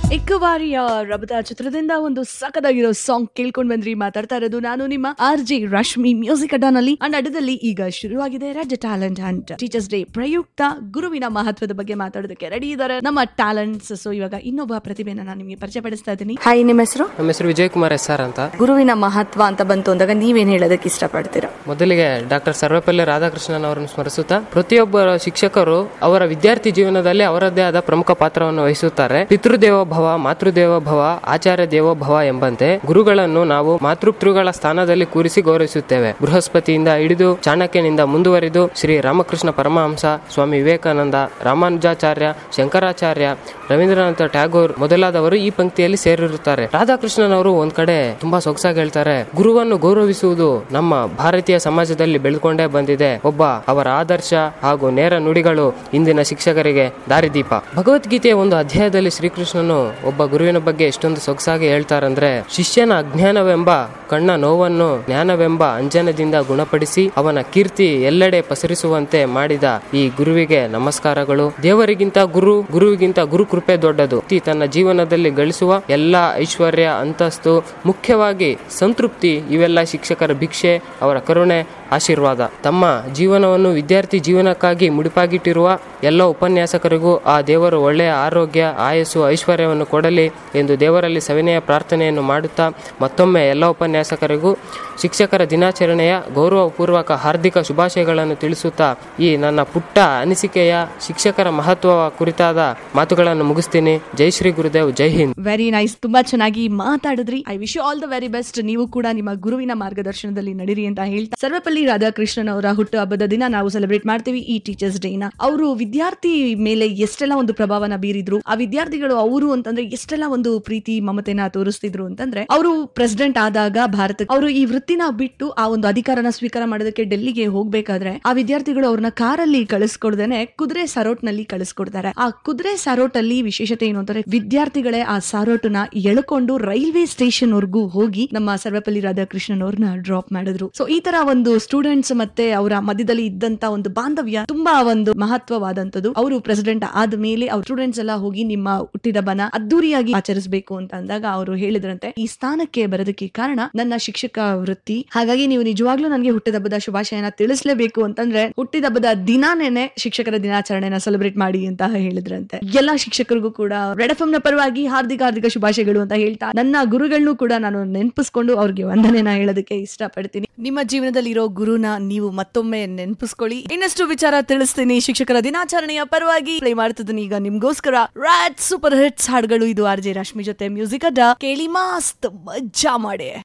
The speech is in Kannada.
ಇಕ್ಕವಾರಿಯ ರಬದ ಚಿತ್ರದಿಂದ ಒಂದು ಸಖದಾಗಿರೋ ಸಾಂಗ್ ಕೇಳ್ಕೊಂಡ್ ಬಂದ್ರಿ ಮಾತಾಡ್ತಾ ಇರೋದು ನಾನು ನಿಮ್ಮ ಆರ್ ಜೆ ರಶ್ಮಿ ಮ್ಯೂಸಿಕ್ ಅಡ್ಡಾನಲ್ಲಿ ಅಂಡ್ ಅಡ್ಡದಲ್ಲಿ ಈಗ ಶುರುವಾಗಿದೆ ರಾಜ್ಯ ಟ್ಯಾಲೆಂಟ್ ಹಂಟ್ ಟೀಚರ್ಸ್ ಡೇ ಪ್ರಯುಕ್ತ ಗುರುವಿನ ಮಹತ್ವದ ಬಗ್ಗೆ ಮಾತಾಡೋದಕ್ಕೆ ರೆಡಿ ಇದ್ದಾರೆ ನಮ್ಮ ಟ್ಯಾಲೆಂಟ್ಸ್ ಸೊ ಇವಾಗ ಇನ್ನೊಬ್ಬ ಪ್ರತಿಭೆನ ನಾನು ನಿಮಗೆ ಪರಿಚಯ ಪಡಿಸ್ತಾ ಇದ್ದೀನಿ ಹಾಯ್ ನಿಮ್ಮ ಹೆಸರು ನಮ್ಮ ಹೆಸರು ವಿಜಯ್ ಕುಮಾರ್ ಎಸ್ ಆರ್ ಅಂತ ಗುರುವಿನ ಮಹತ್ವ ಅಂತ ಬಂತು ಅಂದಾಗ ನೀವೇನ್ ಹೇಳೋದಕ್ಕೆ ಇಷ್ಟಪಡ್ತೀರಾ ಮೊದಲಿಗೆ ಡಾಕ್ಟರ್ ಸರ್ವಪಲ್ಲಿ ರಾಧಾಕೃಷ್ಣನ್ ಅವರನ್ನು ಸ್ಮರಿಸುತ್ತಾ ಪ್ರತಿಯೊಬ್ಬ ಶಿಕ್ಷಕರು ಅವರ ವಿದ್ಯಾರ್ಥಿ ಜೀವನದಲ್ಲಿ ಅವರದ್ದೇ ಆದ ಪ್ರಮುಖ ಪಾತ್ರವನ್ನು ವಹಿಸುತ್ತಾರೆ ಪಿತೃದೇವೋ ಭವ ಮಾತೃದೇವೋ ಭವ ಆಚಾರ್ಯ ದೇವೋ ಭವ ಎಂಬಂತೆ ಗುರುಗಳನ್ನು ನಾವು ಮಾತೃಪಿತೃಗಳ ಸ್ಥಾನದಲ್ಲಿ ಕೂರಿಸಿ ಗೌರವಿಸುತ್ತೇವೆ ಬೃಹಸ್ಪತಿಯಿಂದ ಹಿಡಿದು ಚಾಣಕ್ಯನಿಂದ ಮುಂದುವರಿದು ಶ್ರೀ ರಾಮಕೃಷ್ಣ ಪರಮಹಂಸ ಸ್ವಾಮಿ ವಿವೇಕಾನಂದ ರಾಮಾನುಜಾಚಾರ್ಯ ಶಂಕರಾಚಾರ್ಯ ರವೀಂದ್ರನಾಥ ಟ್ಯಾಗೋರ್ ಮೊದಲಾದವರು ಈ ಪಂಕ್ತಿಯಲ್ಲಿ ಸೇರಿರುತ್ತಾರೆ ರಾಧಾಕೃಷ್ಣನ್ ಅವರು ಒಂದ್ ಕಡೆ ತುಂಬಾ ಸೊಗಸಾಗಿ ಹೇಳ್ತಾರೆ ಗುರುವನ್ನು ಗೌರವಿಸುವುದು ನಮ್ಮ ಭಾರತೀಯ ಸಮಾಜದಲ್ಲಿ ಬೆಳೆದುಕೊಂಡೇ ಬಂದಿದೆ ಒಬ್ಬ ಅವರ ಆದರ್ಶ ಹಾಗೂ ನೇರ ನುಡಿಗಳು ಇಂದಿನ ಶಿಕ್ಷಕರಿಗೆ ದಾರಿದೀಪ ಭಗವದ್ಗೀತೆಯ ಒಂದು ಅಧ್ಯಾಯದಲ್ಲಿ ಶ್ರೀಕೃಷ್ಣನು ಒಬ್ಬ ಗುರುವಿನ ಬಗ್ಗೆ ಎಷ್ಟೊಂದು ಸೊಗಸಾಗಿ ಹೇಳ್ತಾರಂದ್ರೆ ಶಿಷ್ಯನ ಅಜ್ಞಾನವೆಂಬ ಕಣ್ಣ ನೋವನ್ನು ಜ್ಞಾನವೆಂಬ ಅಂಜನದಿಂದ ಗುಣಪಡಿಸಿ ಅವನ ಕೀರ್ತಿ ಎಲ್ಲೆಡೆ ಪಸರಿಸುವಂತೆ ಮಾಡಿದ ಈ ಗುರುವಿಗೆ ನಮಸ್ಕಾರಗಳು ದೇವರಿಗಿಂತ ಗುರು ಗುರುವಿಗಿಂತ ಗುರು ಕೃಪೆ ದೊಡ್ಡದು ವ್ಯಕ್ತಿ ತನ್ನ ಜೀವನದಲ್ಲಿ ಗಳಿಸುವ ಎಲ್ಲ ಐಶ್ವರ್ಯ ಅಂತಸ್ತು ಮುಖ್ಯವಾಗಿ ಸಂತೃಪ್ತಿ ಇವೆಲ್ಲ ಶಿಕ್ಷಕರ ಭಿಕ್ಷೆ ಅವರ ಕರುಣೆ ಆಶೀರ್ವಾದ ತಮ್ಮ ಜೀವನವನ್ನು ವಿದ್ಯಾರ್ಥಿ ಜೀವನಕ್ಕಾಗಿ ಮುಡಿಪಾಗಿಟ್ಟಿರುವ ಎಲ್ಲ ಉಪನ್ಯಾಸಕರಿಗೂ ಆ ದೇವರು ಒಳ್ಳೆಯ ಆರೋಗ್ಯ ಆಯಸ್ಸು ಐಶ್ವರ್ಯವನ್ನು ಕೊಡಲಿ ಎಂದು ದೇವರಲ್ಲಿ ಸವಿನಯ ಪ್ರಾರ್ಥನೆಯನ್ನು ಮಾಡುತ್ತಾ ಮತ್ತೊಮ್ಮೆ ಎಲ್ಲ ಉಪನ್ಯಾಸಕರಿಗೂ ಶಿಕ್ಷಕರ ದಿನಾಚರಣೆಯ ಗೌರವಪೂರ್ವಕ ಹಾರ್ದಿಕ ಶುಭಾಶಯಗಳನ್ನು ತಿಳಿಸುತ್ತಾ ಈ ನನ್ನ ಪುಟ್ಟ ಅನಿಸಿಕೆಯ ಶಿಕ್ಷಕರ ಮಹತ್ವ ಕುರಿತಾದ ಮಾತುಗಳನ್ನು ಮುಗಿಸ್ತೀನಿ ಜೈ ಶ್ರೀ ಗುರುದೇವ್ ಜೈ ಹಿಂದ್ ವೆರಿ ನೈಸ್ ತುಂಬಾ ಚೆನ್ನಾಗಿ ಮಾತಾಡಿದ್ರಿ I wish all the very best ನೀವು ಕೂಡ ನಿಮ್ಮ ಗುರುವಿನ ಮಾರ್ಗದರ್ಶನದಲ್ಲಿ ನಡೀರಿ ಅಂತ ಹೇಳ್ತಾ ಸರ್ವಪಲ್ಲಿ ರಾಧಾಕೃಷ್ಣನ್ ಅವರ ಹುಟ್ಟು ಹಬ್ಬದ ದಿನ ನಾವು ಸೆಲೆಬ್ರೇಟ್ ಮಾಡ್ತೀವಿ ಈ ಟೀಚರ್ಸ್ ಡೇನ ಅವರು ವಿದ್ಯಾರ್ಥಿ ಮೇಲೆ ಎಷ್ಟೆಲ್ಲ ಒಂದು ಪ್ರಭಾವನ ಬೀರಿದ್ರು ಆ ವಿದ್ಯಾರ್ಥಿಗಳು ಅವರು ಅಂತಂದ್ರೆ ಎಷ್ಟೆಲ್ಲ ಒಂದು ಪ್ರೀತಿ ಮಮತೆನ ತೋರಿಸ್ತಿದ್ರು ಅಂತಂದ್ರೆ ಅವರು ಪ್ರೆಸಿಡೆಂಟ್ ಆದಾಗ ಭಾರತ ಅವರು ಈ ವೃತ್ತಿನ ಬಿಟ್ಟು ಆ ಒಂದು ಅಧಿಕಾರನ ಸ್ವೀಕಾರ ಮಾಡೋದಕ್ಕೆ ಡೆಲ್ಲಿಗೆ ಹೋಗ್ಬೇಕಾದ್ರೆ ಆ ವಿದ್ಯಾರ್ಥಿಗಳು ಅವ್ರನ್ನ ಕಾರಲ್ಲಿ ಕಳಿಸ್ಕೊಡ್ದೇನೆ ಕುದುರೆ ಸರೋಟ್ನಲ್ಲಿ ಕಳಿಸ್ಕೊಡ್ತಾರೆ ಆ ಕುದುರೆ ಸರೋಟ್ ಅಲ್ಲಿ ವಿಶೇಷತೆ ಏನು ಅಂತಂದ್ರೆ ವಿದ್ಯಾರ್ಥಿಗಳೇ ಆ ಸಾರೋಟನ ಎಳ್ಕೊಂಡು ರೈಲ್ವೆ ಸ್ಟೇಷನ್ ವರ್ಗೂ ಹೋಗಿ ನಮ್ಮ ಸರ್ವಪಲ್ಲಿ ರಾಧಾಕೃಷ್ಣನ್ ಅವ್ರನ್ನ ಡ್ರಾಪ್ ಮಾಡಿದ್ರು ಸೊ ಈ ತರ ಒಂದು ಸ್ಟೂಡೆಂಟ್ಸ್ ಮತ್ತೆ ಅವರ ಮಧ್ಯದಲ್ಲಿ ಇದ್ದಂತ ಒಂದು ಬಾಂಧವ್ಯ ತುಂಬಾ ಒಂದು ಮಹತ್ವವಾದಂತದ್ದು ಅವರು ಪ್ರೆಸಿಡೆಂಟ್ ಆದ ಮೇಲೆ ಅವ್ರ ಸ್ಟೂಡೆಂಟ್ಸ್ ಎಲ್ಲ ಹೋಗಿ ನಿಮ್ಮ ಹುಟ್ಟಿದಬ್ಬನ ಅದ್ದೂರಿಯಾಗಿ ಆಚರಿಸಬೇಕು ಅಂತ ಅಂದಾಗ ಅವರು ಹೇಳಿದ್ರಂತೆ ಈ ಸ್ಥಾನಕ್ಕೆ ಬರೋದಕ್ಕೆ ಕಾರಣ ನನ್ನ ಶಿಕ್ಷಕ ವೃತ್ತಿ ಹಾಗಾಗಿ ನೀವು ನಿಜವಾಗ್ಲೂ ನನಗೆ ಹುಟ್ಟಿದಬ್ಬದ ಶುಭಾಶಯನ ತಿಳಿಸ್ಲೇಬೇಕು ಅಂತಂದ್ರೆ ಹುಟ್ಟಿದಬ್ಬದ ದಿನಾನೇನೆ ಶಿಕ್ಷಕರ ದಿನಾಚರಣೆನ ಸೆಲೆಬ್ರೇಟ್ ಮಾಡಿ ಅಂತ ಹೇಳಿದ್ರಂತೆ ಎಲ್ಲಾ ಶಿಕ್ಷಕರಿಗೂ ಕೂಡ ರೆಡ್ ಎಫ್ ನ ಪರವಾಗಿ ಹಾರ್ದಿಕ ಹಾರ್ದಿಕ ಶುಭಾಶಯಗಳು ಅಂತ ಹೇಳ್ತಾ ನನ್ನ ಗುರುಗಳನ್ನೂ ಕೂಡ ನಾನು ನೆನಪಿಸ್ಕೊಂಡು ಅವ್ರಿಗೆ ವಂದನೆನ ಹೇಳೋದಕ್ಕೆ ಇಷ್ಟಪಡ್ತೀನಿ ನಿಮ್ಮ ಜೀವನದಲ್ಲಿ ಇರೋ ಗುರುನ ನೀವು ಮತ್ತೊಮ್ಮೆ ನೆನಪಿಸ್ಕೊಳ್ಳಿ ಇನ್ನಷ್ಟು ವಿಚಾರ ತಿಳಿಸ್ತೀನಿ ಶಿಕ್ಷಕರ ದಿನಾಚರಣೆಯ ಪರವಾಗಿ ಪ್ಲೇ ಮಾಡ್ತಿದ್ದೀನಿ ಈಗ ನಿಮ್ಗೋಸ್ಕರ ರಾಟ್ ಸೂಪರ್ ಹಿಟ್ಸ್ ಹಾಡುಗಳು ಇದು ಆರ್ ಜೆ ರಶ್ಮಿ ಜೊತೆ ಮ್ಯೂಸಿಕ್ ಅಡ್ಡ ಕೇಳಿ ಮಸ್ತ್ ಮಜ್ಜಾ ಮಾಡಿ